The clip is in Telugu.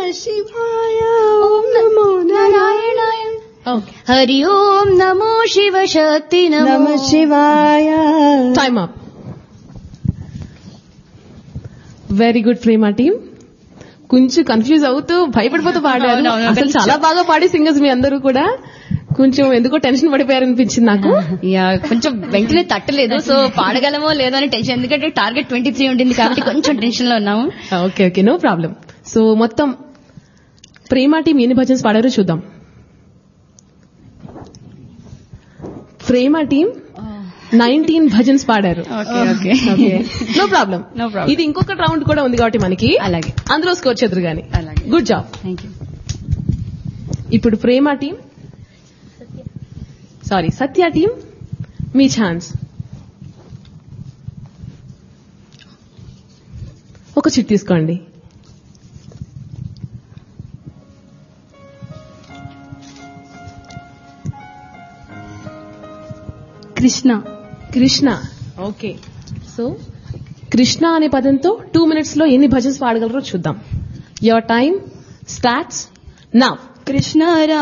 శివాయ ఓం నమో నారాయణాయ ఓకే హరి ఓం నమో శివ శక్తి నమ నమో శివాయ time up very good Prema team కొంచెం కన్ఫ్యూజ్ అవుతూ భయపడిపోతూ పాడారు అవునవును, అసలు కొంచెం. చాలా బాగా పాడే సింగర్స్ మీ అందరూ కూడా కొంచెం ఎందుకో టెన్షన్ పడిపోయారు అనిపించింది నాకు యా కొంచెం వెంటనే తట్టలేదు సో పాడగలమో లేదో అని టెన్షన్ ఎందుకంటే టార్గెట్ ట్వంటీ త్రీ ఉంటుంది కాబట్టి కొంచెం టెన్షన్ లో ఉన్నాము okay okay no problem so మొత్తం ప్రేమ టీం ఎన్ని భజన్స్ పాడారో చూద్దాం ప్రేమ టీం నైన్టీన్ భజన్స్ పాడారు okay okay okay no problem No problem. ఇది ఇంకొక రౌండ్ కూడా ఉంది కాబట్టి మనకి అలాగే. అందులో స్కోర్ చేద్దరు గాని అలాగే. గుడ్ జాబ్ థ్యాంక్ యూ ఇప్పుడు Prema team sorry Satya team మీ ఛాన్స్ ఒక చిట్ తీసుకోండి కృష్ణ కృష్ణ ఓకే సో కృష్ణ అనే పదంతో టూ మినిట్స్ లో ఎన్ని భజన్స్ పాడగలరో చూద్దాం your time starts now Krishna